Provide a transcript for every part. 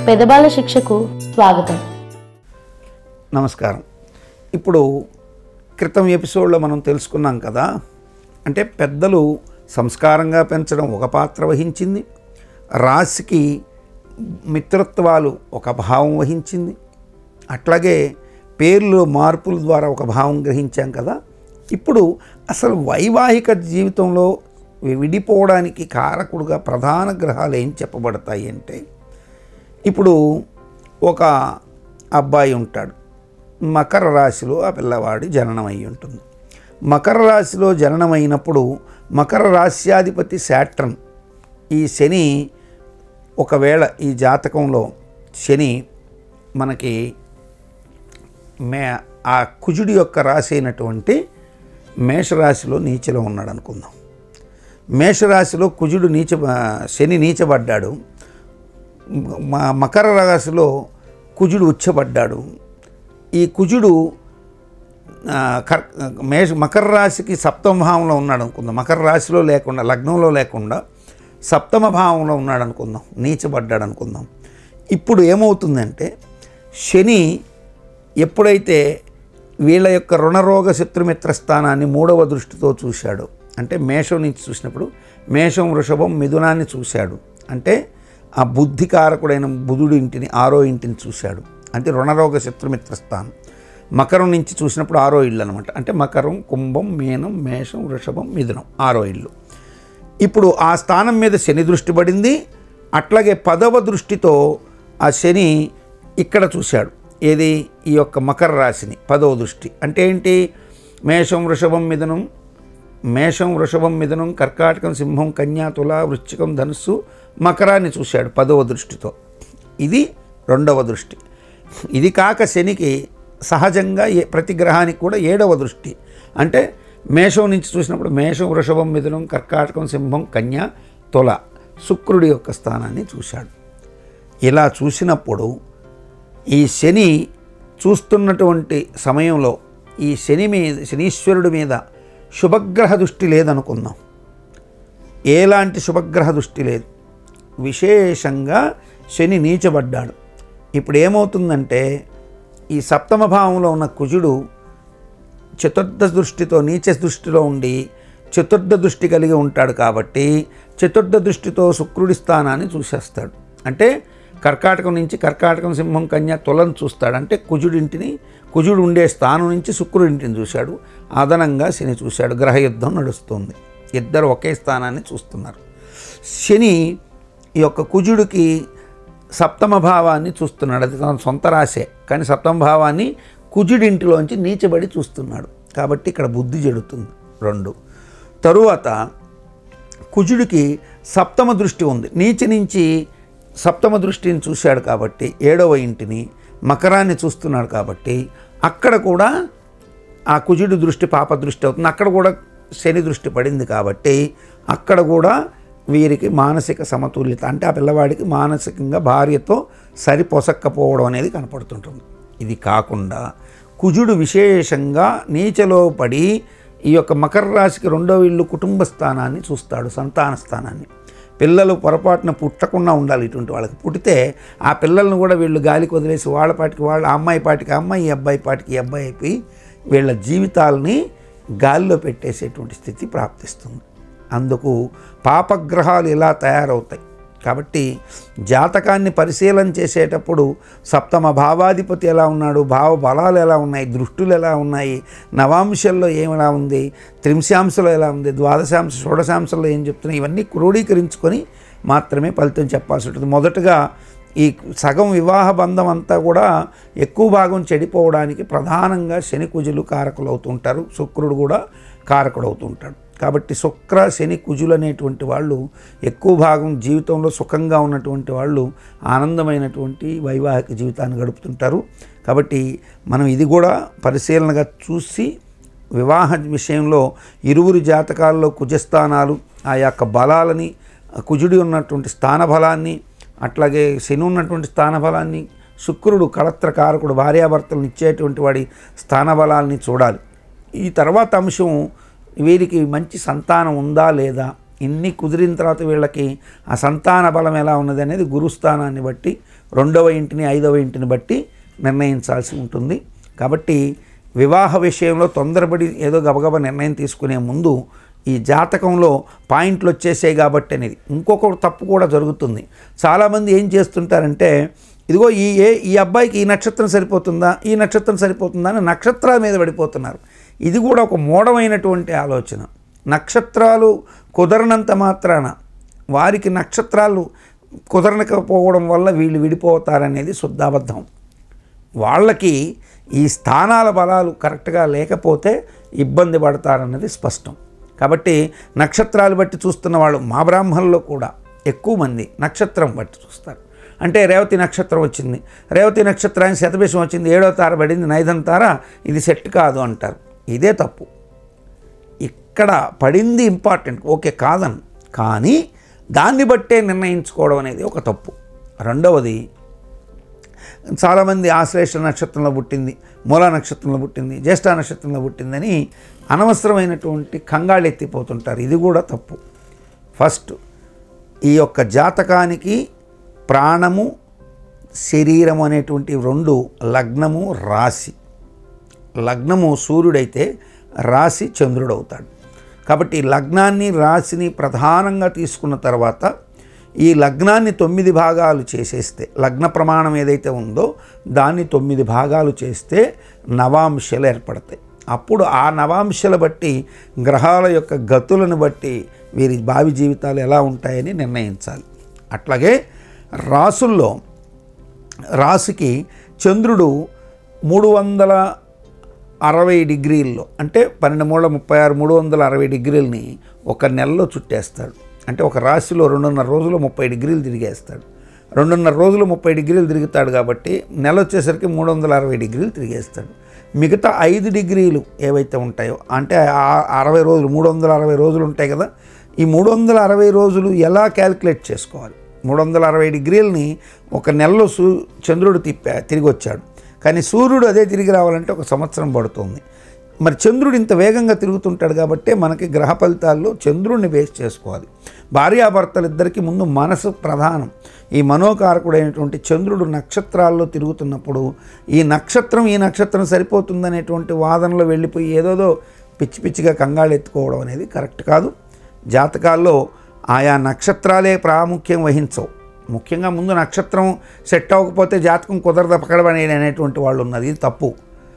పెదబాల శిక్షకు స్వాగతం నమస్కారం ఇప్పుడు క్రితం ఎపిసోడ్లో మనం తెలుసుకున్నాం కదా అంటే పెద్దలు సంస్కారంగా పెంచడం ఒక పాత్ర వహించింది రాశికి మిత్రత్వాలు ఒక భావం వహించింది అట్లాగే పేర్లు మార్పుల ద్వారా ఒక భావం గ్రహించాం కదా ఇప్పుడు అసలు వైవాహిక జీవితంలో విడిపోవడానికి కారకుడుగా ప్రధాన గ్రహాలు ఏం చెప్పబడతాయి అంటే ఇప్పుడు ఒక అబ్బాయి ఉంటాడు మకర రాశిలో ఆ పిల్లవాడి జననం అయి ఉంటుంది మకర రాశిలో జననమైనప్పుడు మకర రాశ్యాధిపతి శాట్రన్ ఈ శని ఒకవేళ ఈ జాతకంలో శని మనకి మే ఆ కుజుడి యొక్క రాశి అయినటువంటి మేషరాశిలో నీచలో ఉన్నాడు అనుకుందాం మేషరాశిలో కుజుడు నీచ శని నీచబడ్డాడు మ- మకర రాశిలో కుజుడు ఉచ్చబడ్డాడు ఈ కుజుడు ఆ, కర్ మేష మకర రాశికి సప్తమ భావంలో ఉన్నాడు అనుకుందాం మకర రాశిలో లేకుండా లగ్నంలో లేకుండా సప్తమ భావంలో ఉన్నాడు అనుకుందాం నీచబడ్డాడు అనుకుందాం ఇప్పుడు ఏమవుతుందంటే శని ఎప్పుడైతే వీళ్ళ యొక్క రుణరోగ శత్రుమిత్ర స్థానాన్ని మూడవ దృష్టితో చూశాడు అంటే మేషం నుంచి చూసినప్పుడు మేషం వృషభం మిథునాన్ని చూశాడు అంటే ఆ బుద్ధికారకుడైన బుధుడి ఇంటిని ఆరో ఇంటిని చూశాడు అంటే రుణరోగ శత్రుమిత్ర స్థానం మకరం నుంచి చూసినప్పుడు ఆరో ఇల్లు అనమాట అంటే మకరం కుంభం మీనం మేషం వృషభం మిథునం ఆరో ఇల్లు ఇప్పుడు ఆ స్థానం మీద శని దృష్టి పడింది అట్లాగే పదవ దృష్టితో ఆ శని ఇక్కడ చూశాడు ఏది ఈ యొక్క మకర రాశిని పదవ దృష్టి అంటే ఏంటి మేషం వృషభం మిథునం మేషం వృషభం మిథునం కర్కాటకం సింహం కన్యా తుల వృశ్చికం ధనుస్సు మకరాన్ని చూశాడు పదవ దృష్టితో ఇది రెండవ దృష్టి ఇది కాక శనికి సహజంగా ఏ ప్రతి గ్రహానికి కూడా ఏడవ దృష్టి అంటే మేషం నుంచి చూసినప్పుడు మేషం వృషభం మిథునం కర్కాటకం సింహం కన్య తుల శుక్రుడి యొక్క స్థానాన్ని చూశాడు ఇలా చూసినప్పుడు ఈ శని చూస్తున్నటువంటి సమయంలో ఈ శని మీద శనీశ్వరుడి మీద శుభగ్రహ దృష్టి లేదనుకుందాం ఎలాంటి శుభగ్రహ దృష్టి లేదు విశేషంగా శని నీచబడ్డాడు ఇప్పుడు ఏమవుతుందంటే ఈ సప్తమ భావంలో ఉన్న కుజుడు చతుర్థ దృష్టితో నీచ దృష్టిలో ఉండి చతుర్థ దృష్టి కలిగి ఉంటాడు కాబట్టి చతుర్థ దృష్టితో శుక్రుడి స్థానాన్ని చూసేస్తాడు అంటే కర్కాటకం నుంచి కర్కాటకం సింహం కన్య తులను చూస్తాడు అంటే కుజుడింటిని కుజుడు ఉండే స్థానం నుంచి శుక్రుడింటిని చూశాడు అదనంగా శని చూశాడు గ్రహయుద్ధం నడుస్తుంది ఇద్దరు ఒకే స్థానాన్ని చూస్తున్నారు శని ఈ యొక్క కుజుడికి సప్తమ భావాన్ని చూస్తున్నాడు అది తన సొంత రాశే కానీ సప్తమ భావాన్ని కుజుడింటిలోంచి నీచబడి చూస్తున్నాడు కాబట్టి ఇక్కడ బుద్ధి చెడుతుంది రెండు తరువాత కుజుడికి సప్తమ దృష్టి ఉంది నీచి నుంచి సప్తమ దృష్టిని చూశాడు కాబట్టి ఏడవ ఇంటిని మకరాన్ని చూస్తున్నాడు కాబట్టి అక్కడ కూడా ఆ కుజుడి దృష్టి పాప దృష్టి అవుతుంది అక్కడ కూడా శని దృష్టి పడింది కాబట్టి అక్కడ కూడా వీరికి మానసిక సమతుల్యత అంటే ఆ పిల్లవాడికి మానసికంగా భార్యతో సరిపోసక్కపోవడం అనేది కనపడుతుంటుంది ఇది కాకుండా కుజుడు విశేషంగా నీచలో పడి ఈ యొక్క మకర రాశికి రెండవ ఇల్లు కుటుంబ స్థానాన్ని చూస్తాడు సంతాన స్థానాన్ని పిల్లలు పొరపాటున పుట్టకుండా ఉండాలి ఇటువంటి వాళ్ళకి పుట్టితే ఆ పిల్లల్ని కూడా వీళ్ళు గాలికి వదిలేసి వాళ్ళ పాటికి వాళ్ళ ఆ అమ్మాయి పాటికి ఆ అమ్మాయి ఈ అబ్బాయి పాటికి ఈ అబ్బాయి అయిపోయి వీళ్ళ జీవితాలని గాలిలో పెట్టేసేటువంటి స్థితి ప్రాప్తిస్తుంది అందుకు పాపగ్రహాలు ఇలా తయారవుతాయి కాబట్టి జాతకాన్ని పరిశీలన చేసేటప్పుడు సప్తమ భావాధిపతి ఎలా ఉన్నాడు భావ బలాలు ఎలా ఉన్నాయి దృష్టులు ఎలా ఉన్నాయి నవాంశల్లో ఏమిలా ఉంది త్రింశాంశలో ఎలా ఉంది ద్వాదశాంశ షోడశాంశంలో ఏం చెప్తున్నాయి ఇవన్నీ క్రోడీకరించుకొని మాత్రమే ఫలితం చెప్పాల్సి ఉంటుంది మొదటగా ఈ సగం వివాహ బంధం అంతా కూడా ఎక్కువ భాగం చెడిపోవడానికి ప్రధానంగా శని కుజులు కారకులు అవుతుంటారు శుక్రుడు కూడా కారకుడు అవుతుంటాడు కాబట్టి శుక్ర శని కుజులు అనేటువంటి వాళ్ళు ఎక్కువ భాగం జీవితంలో సుఖంగా ఉన్నటువంటి వాళ్ళు ఆనందమైనటువంటి వైవాహిక జీవితాన్ని గడుపుతుంటారు కాబట్టి మనం ఇది కూడా పరిశీలనగా చూసి వివాహ విషయంలో ఇరువురి జాతకాల్లో కుజస్థానాలు ఆ యొక్క బలాలని కుజుడి ఉన్నటువంటి స్థాన బలాన్ని అట్లాగే శని ఉన్నటువంటి స్థాన బలాన్ని శుక్రుడు కళత్ర కారకుడు భార్యాభర్తలను ఇచ్చేటువంటి వాడి స్థాన బలాల్ని చూడాలి ఈ తర్వాత అంశం వీరికి మంచి సంతానం ఉందా లేదా ఇన్ని కుదిరిన తర్వాత వీళ్ళకి ఆ సంతాన బలం ఎలా ఉన్నది అనేది గురుస్థానాన్ని బట్టి రెండవ ఇంటిని ఐదవ ఇంటిని బట్టి నిర్ణయించాల్సి ఉంటుంది కాబట్టి వివాహ విషయంలో తొందరపడి ఏదో గబగబా నిర్ణయం తీసుకునే ముందు ఈ జాతకంలో పాయింట్లు వచ్చేసాయి కాబట్టి అనేది ఇంకొక తప్పు కూడా జరుగుతుంది చాలామంది ఏం చేస్తుంటారంటే ఇదిగో ఈ ఏ ఈ అబ్బాయికి ఈ నక్షత్రం సరిపోతుందా ఈ నక్షత్రం సరిపోతుందా అని నక్షత్రాల మీద పడిపోతున్నారు ఇది కూడా ఒక మూఢమైనటువంటి ఆలోచన నక్షత్రాలు కుదరనంత మాత్రాన వారికి నక్షత్రాలు కుదరనకపోవడం వల్ల వీళ్ళు విడిపోతారనేది శుద్ధాబద్ధం వాళ్ళకి ఈ స్థానాల బలాలు కరెక్ట్గా లేకపోతే ఇబ్బంది పడతారన్నది స్పష్టం కాబట్టి నక్షత్రాలు బట్టి చూస్తున్న వాళ్ళు మా బ్రాహ్మణుల్లో కూడా ఎక్కువ మంది నక్షత్రం బట్టి చూస్తారు అంటే రేవతి నక్షత్రం వచ్చింది రేవతి నక్షత్రానికి శతభిషం వచ్చింది ఏడో తార పడింది నైదం తార ఇది సెట్ కాదు అంటారు ఇదే తప్పు ఇక్కడ పడింది ఇంపార్టెంట్ ఓకే కాదను కానీ దాన్ని బట్టే నిర్ణయించుకోవడం అనేది ఒక తప్పు రెండవది చాలామంది ఆశ్లేష నక్షత్రంలో పుట్టింది మూల నక్షత్రంలో పుట్టింది జ్యేష్ఠ నక్షత్రంలో పుట్టిందని అనవసరమైనటువంటి కంగాళ్ళు ఎత్తిపోతుంటారు ఇది కూడా తప్పు ఫస్ట్ ఈ యొక్క జాతకానికి ప్రాణము శరీరం అనేటువంటి రెండు లగ్నము రాశి లగ్నము సూర్యుడైతే రాశి చంద్రుడు అవుతాడు కాబట్టి ఈ లగ్నాన్ని రాశిని ప్రధానంగా తీసుకున్న తర్వాత ఈ లగ్నాన్ని తొమ్మిది భాగాలు చేసేస్తే లగ్న ప్రమాణం ఏదైతే ఉందో దాన్ని తొమ్మిది భాగాలు చేస్తే నవాంశలు ఏర్పడతాయి అప్పుడు ఆ నవాంశల బట్టి గ్రహాల యొక్క గతులను బట్టి వీరి భావి జీవితాలు ఎలా ఉంటాయని నిర్ణయించాలి అట్లాగే రాసుల్లో రాశికి చంద్రుడు మూడు వందల అరవై డిగ్రీల్లో అంటే పన్నెండు మూడు ముప్పై ఆరు మూడు వందల అరవై డిగ్రీలని ఒక నెలలో చుట్టేస్తాడు అంటే ఒక రాశిలో రెండున్నర రోజులు ముప్పై డిగ్రీలు తిరిగేస్తాడు రెండున్నర రోజులు ముప్పై డిగ్రీలు తిరుగుతాడు కాబట్టి నెల వచ్చేసరికి మూడు వందల అరవై డిగ్రీలు తిరిగేస్తాడు మిగతా ఐదు డిగ్రీలు ఏవైతే ఉంటాయో అంటే ఆ అరవై రోజులు మూడు వందల అరవై రోజులు ఉంటాయి కదా ఈ మూడు వందల అరవై రోజులు ఎలా క్యాలిక్యులేట్ చేసుకోవాలి మూడు వందల అరవై డిగ్రీలని ఒక నెలలో సూ చంద్రుడు తిప్పా తిరిగి వచ్చాడు కానీ సూర్యుడు అదే తిరిగి రావాలంటే ఒక సంవత్సరం పడుతుంది మరి చంద్రుడు ఇంత వేగంగా తిరుగుతుంటాడు కాబట్టి మనకి గ్రహ ఫలితాల్లో చంద్రుడిని బేస్ చేసుకోవాలి భార్యాభర్తలిద్దరికీ ముందు మనసు ప్రధానం ఈ మనోకారకుడైనటువంటి చంద్రుడు నక్షత్రాల్లో తిరుగుతున్నప్పుడు ఈ నక్షత్రం ఈ నక్షత్రం సరిపోతుందనేటువంటి వాదనలో వెళ్ళిపోయి ఏదోదో పిచ్చి పిచ్చిగా కంగాళ్ళు ఎత్తుకోవడం అనేది కరెక్ట్ కాదు జాతకాల్లో ఆయా నక్షత్రాలే ప్రాముఖ్యం వహించవు ముఖ్యంగా ముందు నక్షత్రం సెట్ అవ్వకపోతే జాతకం కుదరదు పకడబడి అనేటువంటి వాళ్ళు ఉన్నది ఇది తప్పు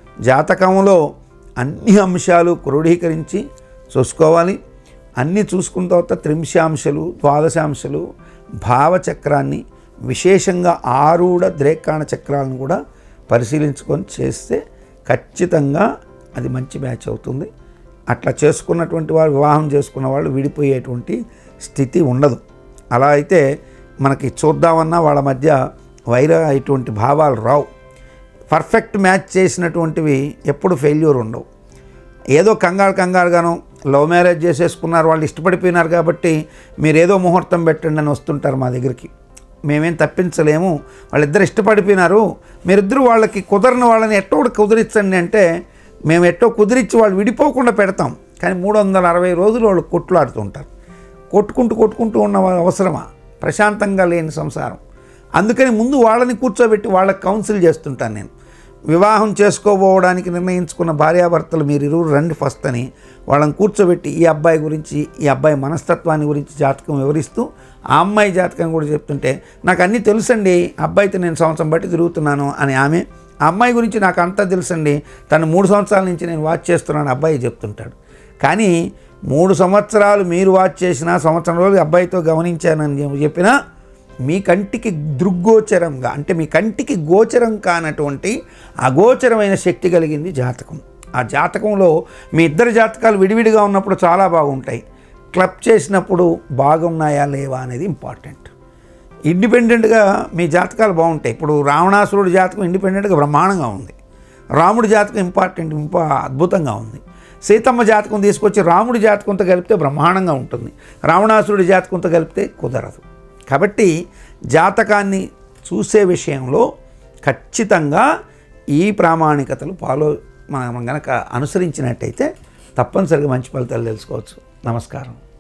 జాతకంలో అన్ని అంశాలు క్రోడీకరించి చూసుకోవాలి అన్నీ చూసుకున్న తర్వాత త్రింశాంశలు ద్వాదశాంశలు భావచక్రాన్ని విశేషంగా ఆరూఢ ద్రేకాణ చక్రాలను కూడా పరిశీలించుకొని చేస్తే ఖచ్చితంగా అది మంచి మ్యాచ్ అవుతుంది అట్లా చేసుకున్నటువంటి వారు వివాహం చేసుకున్న వాళ్ళు విడిపోయేటువంటి స్థితి ఉండదు అలా అయితే మనకి చూద్దామన్నా వాళ్ళ మధ్య వైర అటువంటి భావాలు రావు పర్ఫెక్ట్ మ్యాచ్ చేసినటువంటివి ఎప్పుడు ఫెయిల్యూర్ ఉండవు ఏదో కంగారు కంగారుగాను లవ్ మ్యారేజ్ చేసేసుకున్నారు వాళ్ళు ఇష్టపడిపోయినారు కాబట్టి మీరు ఏదో ముహూర్తం పెట్టండి అని వస్తుంటారు మా దగ్గరికి మేమేం తప్పించలేము వాళ్ళిద్దరు ఇష్టపడిపోయినారు మీరిద్దరు వాళ్ళకి కుదరని వాళ్ళని ఎట్టో ఒకటి కుదిరించండి అంటే మేము ఎట్టో కుదిరించి వాళ్ళు విడిపోకుండా పెడతాం కానీ మూడు వందల అరవై రోజులు వాళ్ళు కొట్లాడుతుంటారు కొట్టుకుంటూ కొట్టుకుంటూ ఉన్న అవసరమా ప్రశాంతంగా లేని సంసారం అందుకని ముందు వాళ్ళని కూర్చోబెట్టి వాళ్ళకి కౌన్సిల్ చేస్తుంటాను నేను వివాహం చేసుకోబోవడానికి నిర్ణయించుకున్న భార్యాభర్తలు మీరు ఇరువురు రండి ఫస్ట్ అని వాళ్ళని కూర్చోబెట్టి ఈ అబ్బాయి గురించి ఈ అబ్బాయి మనస్తత్వాన్ని గురించి జాతకం వివరిస్తూ ఆ అమ్మాయి జాతకం కూడా చెప్తుంటే నాకు అన్నీ తెలుసండి అబ్బాయితో నేను సంవత్సరం బట్టి తిరుగుతున్నాను అని ఆమె ఆ అమ్మాయి గురించి నాకు అంతా తెలుసండి తను మూడు సంవత్సరాల నుంచి నేను వాచ్ చేస్తున్నాను అబ్బాయి చెప్తుంటాడు కానీ మూడు సంవత్సరాలు మీరు వాచ్ చేసినా సంవత్సరం రోజులు అబ్బాయితో గమనించానని చెప్పినా మీ కంటికి దృగ్గోచరంగా అంటే మీ కంటికి గోచరం కానటువంటి అగోచరమైన శక్తి కలిగింది జాతకం ఆ జాతకంలో మీ ఇద్దరు జాతకాలు విడివిడిగా ఉన్నప్పుడు చాలా బాగుంటాయి క్లబ్ చేసినప్పుడు బాగున్నాయా లేవా అనేది ఇంపార్టెంట్ ఇండిపెండెంట్గా మీ జాతకాలు బాగుంటాయి ఇప్పుడు రావణాసురుడి జాతకం ఇండిపెండెంట్గా బ్రహ్మాండంగా ఉంది రాముడి జాతకం ఇంపార్టెంట్ ఇంపా అద్భుతంగా ఉంది సీతమ్మ జాతకం తీసుకొచ్చి రాముడి జాతకంతో కలిపితే బ్రహ్మాండంగా ఉంటుంది రావణాసురుడి జాతకంతో కలిపితే కుదరదు కాబట్టి జాతకాన్ని చూసే విషయంలో ఖచ్చితంగా ఈ ప్రామాణికతలు ఫాలో మనం గనక అనుసరించినట్టయితే తప్పనిసరిగా మంచి ఫలితాలు తెలుసుకోవచ్చు నమస్కారం